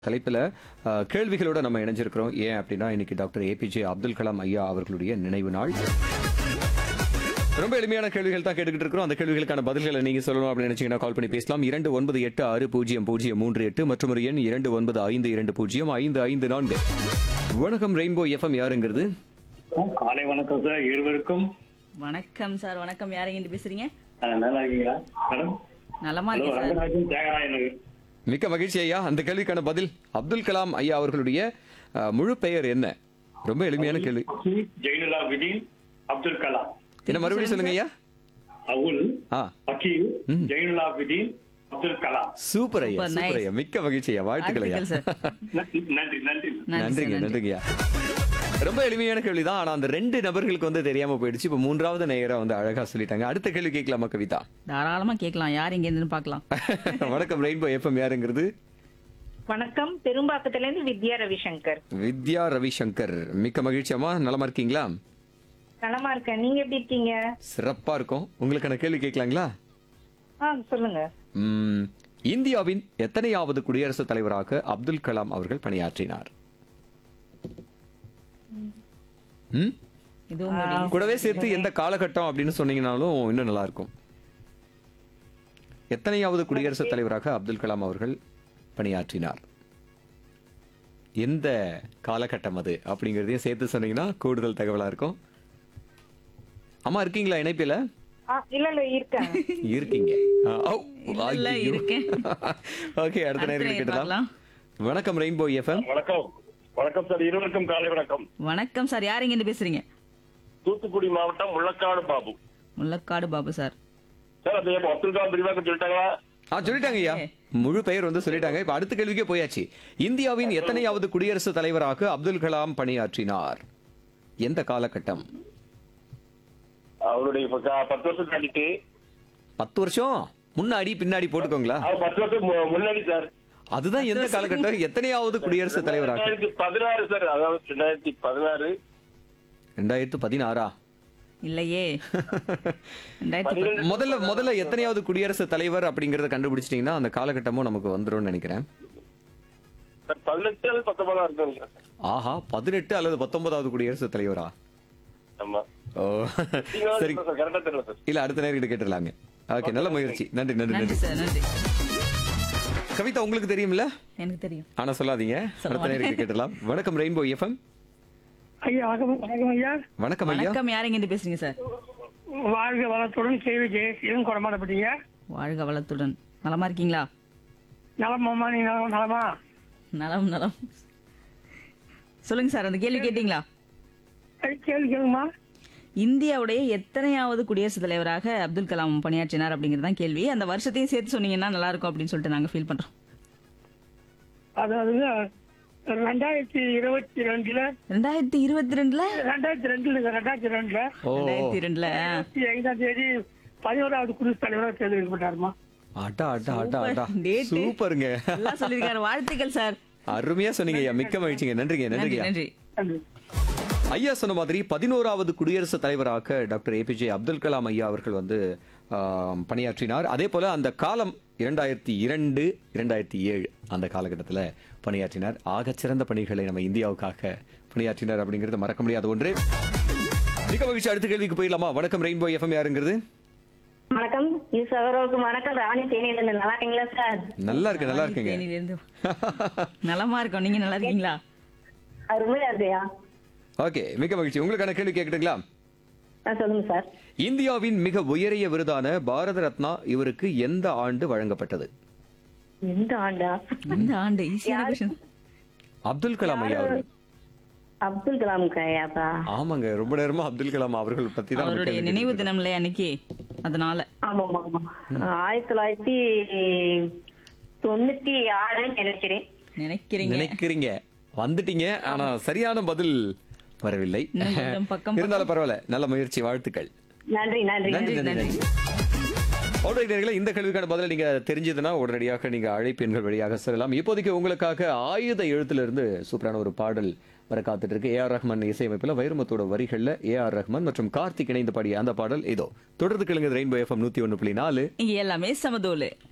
தலைப்பில் அஹ், கேள்விகளோட நம்ம இணைஞ்சிருக்கிறோம் ஏன் அப்படின்னா இன்னைக்கு டாக்டர் ஏபிஜே அப்துல் கலாம் ஐயா அவர்களுடைய நினைவு நாள் ரொம்ப எளிமையான கேள்விகள் தான் கேட்டுக்கிட்டு இருக்கிறோம் அந்த கேள்விகளுக்கான பதில்களை நீங்க சொல்லணும் அப்படின்னு நினைச்சீங்கன்னா கால் பண்ணி பேசலாம் இரண்டு ஒன்பது எட்டு ஆறு பூஜ்ஜியம் பூஜ்ஜியம் மூன்று எட்டு மற்றும் ஒரு எண் இரண்டு ஒன்பது ஐந்து இரண்டு பூஜ்ஜியம் ஐந்து ஐந்து நான்கு வணக்கம் ரெயின்போ எஃப்எம் யாருங்கிறது காலை வணக்கம் சார் இருவருக்கும் வணக்கம் சார் வணக்கம் யாருங்க இருந்து பேசுறீங்க அஹ், நல்லா இருக்கீங்களா மேடம் நலமா ஹலோ இருக்கேன் சார் ரங்கராஜன் தியாகராயன் மிக்க மகிழ்ச்சி ஐயா அந்த கேள்விக்கான பதில் அப்துல் கலாம் ஐயா அவர்களுடைய அஹ், முழு பெயர் என்ன ரொம்ப எளிமையான கேள்வி ஜெயினுலா விதீன் அப்துல் கலாம் என்ன மறுபடியும் சொல்லுங்க ஐயா அவுல் ஆ வக்கீல் ஜெயினுலா விதீன் அப்துல் கலாம் சூப்பர் ஐயா Super, சூப்பர் nice. ஐயா மிக்க மகிழ்ச்சி ஐயா வாழ்த்துக்கள் ஐயா வாழ்த்துக்கள் சார் நன்றி நன்றி நன்றி நன்றி நன்றிங்க சார், நன்றி. நன்றிங்கய்யா ரொம்ப எளிமையான கேள்வி தான் ஆனா அந்த ரெண்டு நபர்களுக்கு வந்து தெரியாம போயிடுச்சு இப்ப மூன்றாவது நேயரா வந்து அழகா சொல்லிட்டாங்க அடுத்த கேள்வி கேட்கலாமா கவிதா தாராளமா கேட்கலாம் யார் இங்க இருந்து பார்க்கலாம் வணக்கம் ரெயின்போ எஃப்எம் யாருங்கிறது வணக்கம் பெரும்பாக்கத்துல இருந்து வித்யா ரவிசங்கர் வித்யா ரவிசங்கர் மிக்க மகிழ்ச்சி அம்மா நலமா இருக்கீங்களா நலமா இருக்கேன் நீங்க எப்படி இருக்கீங்க சிறப்பா இருக்கும் உங்களுக்கான கேள்வி கேட்கலாங்களா ஆ சொல்லுங்க ம், இந்தியாவின் எத்தனையாவது குடியரசுத் தலைவராக அப்துல் கலாம் அவர்கள் பணியாற்றினார் ம் இதுவும் ஒரு கூடவே சேர்த்து எந்த காலகட்டம் அப்படின்னு சொன்னீங்கனாலும் இன்னும் நல்லா இருக்கும் எத்தனையாவது குடியரசுத் தலைவராக அப்துல் கலாம் அவர்கள் பணியாற்றினார் எந்த காலகட்டம் அது அப்படிங்கறதையும் சேர்த்து சொன்னீங்கன்னா கூடுதல் தகவலா இருக்கும் அம்மா இருக்கீங்களா இணைப்பில ஆ, இல்ல இல்ல இருக்கேன் இருக்கீங்க இல்ல, இல்ல, இருக்கேன். ஓகே அடுத்த அடுத்த நேரம் நேரம் கேட்டலாம் பார்க்கலாம். வணக்கம் ரெயின்போ எஃப்எம் வணக்கம் வணக்கம் சார் இருவருக்கும் காலை வணக்கம் வணக்கம் சார் யார் இங்க இருந்து பேசுறீங்க தூத்துக்குடி மாவட்டம் முள்ளக்காடு பாபு முள்ளக்காடு பாபு சார் சார் அது எப்ப அப்துல் கலாம் விரிவாக்கம் சொல்லிட்டாங்களா ஆ சொல்லிட்டாங்க ஐயா முழு பெயர் வந்து சொல்லிட்டாங்க இப்ப அடுத்த கேள்விக்கே போயாச்சு இந்தியாவின் எத்தனையாவது குடியரசுத் தலைவராக அப்துல் கலாம் பணியாற்றினார் எந்த காலகட்டம் அவருடைய இப்ப க- பத்து வருஷம் தாண்டிட்டு பத்து வருஷம் முன்னாடி பின்னாடி போட்டுக்கோங்களா அவர் பத்து வருஷம் மு- முன்னாடி சார் அதுதான் எந்த காலகட்டம் எத்தனையாவது குடியரசுத் தலைவராக ரெண்டாயிரத்தி பதினாறு சார் அதாவது ரெண்டாயிரத்தி பதினாறு ரெண்டாயிரத்து பதினாறா இல்லையே ரெண்டாயிரத்தி பத்து. முதல்ல முதல்ல எத்தனையாவது குடியரசுத் தலைவர் அப்படிங்கறத கண்டுபிடிச்சிட்டீங்கன்னா அந்த காலகட்டமும் நமக்கு வந்துரும்னு நினைக்கிறேன் சார் பதினெட்டு அல்லது பத்தொன்பதா இருக்கும் சார் ஆஹா பதினெட்டு அல்லது பத்தொன்பதாவது குடியரசுத் தலைவரா ஆமா ஓ நீங்க சரி சார் கரெக்டா தெரியல சார் இல்ல அடுத்த நேரம் கிட்ட கேட்டுடலாங்க ஓகே நல்ல முயற்சி நன்றி நன்றி நன்றி நன்றி சார் நன்றி கவிதா உங்களுக்கு தெரியும்ல எனக்கு தெரியும் ஆனா சொல்லாதீங்க சொல்ல அடுத்த நேரம் கிட்ட கேட்டலாம் வணக்கம் ரெயின்போ எஃப்எம் ஐயா வணக்கம் வணக்கம் ஐயா வணக்கம் ஐயா வணக்கம் யார் இங்க இருந்து பேசுறீங்க சார் வாழ்க வளத்துடன் கேள்வி ஜெயசீலன் கொடமாடப்பட்டீங்க வாழ்க வளத்துடன் நலமா இருக்கீங்களா நலமாமா நீ நலம் நலமா நலம் நலம் சொல்லுங்க சார் அந்த கேள்வி கேட்டீங்களா ஐ, கேள்வி கேளுங்கம்மா இந்தியாவுடைய எத்தனையாவது குடியரசுத் தலைவராக அப்துல் கலாம் பணியாற்றினார் அப்படிங்கிறது தான் கேள்வி அந்த வருஷத்தையும் சேர்த்து சொன்னீங்கன்னா நல்லா இருக்கும் அப்படின்னு சொல்லிட்டு நாங்க ஃபீல் பண்றோம் அதாவது ரெண்டாயிரத்தி இருபத்தி ரெண்டுல ரெண்டாயிரத்தி இருபத்தி ரெண்டுல ரெண்டாயிரத்தி ரெண்டுல ரெண்டாயிரத்தி ரெண்டுல ஓ ரெண்டாயிரத்தி ரெண்டுல இருபத்தி ஐந்தாம் தேதி பதினோராவது குடியரசுத் தலைவராக தேர்ந்தெடுக்கப்பட்டாருமா அட்டா அட்டா அட்டா அட்டா Super. Date. சூப்பருங்க எல்லாம் சொல்லியிருக்காரு வாழ்த்துக்கள் சார் அருமையா சொன்னீங்க ஐயா மிக்க மகிழ்ச்சிங்க நன்றிங்க நன்றி நன்றிங்க நன்றி நன்றி ஐயா சொன்ன மாதிரி பதினோராவது குடியரசுத் தலைவராக டாக்டர் ஏபிஜே அப்துல் கலாம் ஐயா அவர்கள் வந்து ஆம், பணியாற்றினார் அதே போல அந்த காலம் இரண்டாயிரத்தி இரண்டு இரண்டாயிரத்தி ஏழு அந்த காலகட்டத்தில் பணியாற்றினார் ஆகச்சிறந்த பணிகளை நம்ம இந்தியாவுக்காக பணியாற்றினார் அப்படிங்கிறது மறக்க முடியாத ஒன்று மிக மகிழ்ச்சி அடுத்த கேள்விக்கு போயிடலாமா வணக்கம் ரெயின்போ எஃப்எம் யாருங்கிறது வணக்கம் இது சகோதரருக்கு வணக்கம் ராணி தேனியில இருந்து நல்லா இருக்கீங்களா சார் நல்லா இருக்கு நல்லா இருக்குங்க தேனியில இருந்து நலமா இருக்கோம் நீங்க நல்லா இருக்கீங்களா அருமையா இருக்கையா ஓகே மிக மகிழ்ச்சி உங்களுக்கான கேள்வி கேட்கட்டுங்களா சொல்லுங்க சார் இந்தியாவின் மிக உயரிய விருதான பாரத ரத்னா இவருக்கு எந்த ஆண்டு வழங்கப்பட்டது எந்த ஆண்டா இந்த ஆண்டு ஈஸியான கொஸ்டின் அப்துல் கலாம் ஐயா அவர்கள் அப்துல் கலாம் ஐயாப்பா ஆமாங்க ரொம்ப நேரமா அப்துல் கலாம் அவர்கள் பத்தி தான் நம்ம அவருடைய கேள்வி நினைவு கேட்டுட்டு தினம் இல்லையா அன்னைக்கு அதனால ஆமா ஆமா ஆயிரத்தி தொள்ளாயிரத்தி தொண்ணூத்தி ஆறுன்னு நினைக்கிறேன் இருக்கோம். நினைக்கிறீங்க நினைக்கிறீங்க வந்துட்டீங்க ஆனா சரியான பதில் வரவில்லை இன்னும் கொஞ்சம் பக்கம் இருந்தாலும் பரவாயில்ல நல்ல முயற்சி வாழ்த்துக்கள் நன்றி நன்றி நன்றி நன்றி நன்றி நன்றி நேயர்களே, இந்த கேள்விக்கான பதில நீங்க தெரிஞ்சதுன்னா உடனடியாக நீங்க அழைப்பு எண்கள் வழியாக சொல்லலாம் இப்போதைக்கு உங்களுக்காக ஆயுத எழுத்துல இருந்து சூப்பரான ஒரு பாடல் வர காத்துட்டு இருக்கு ஏ ஆர் ரஹ்மான் இசையமைப்புல வைரமுத்தோட வரிகள்ல ஏ ஆர் ரஹ்மான் மற்றும் கார்த்திக் இணைந்து பாடிய அந்த பாடல் இதோ தொடர்ந்து கேளுங்க ரெயின்போ எஃப்எம் நூத்தி ஒன்னு புள்ளி நாலு இங்க எல்லாமே சமதோலு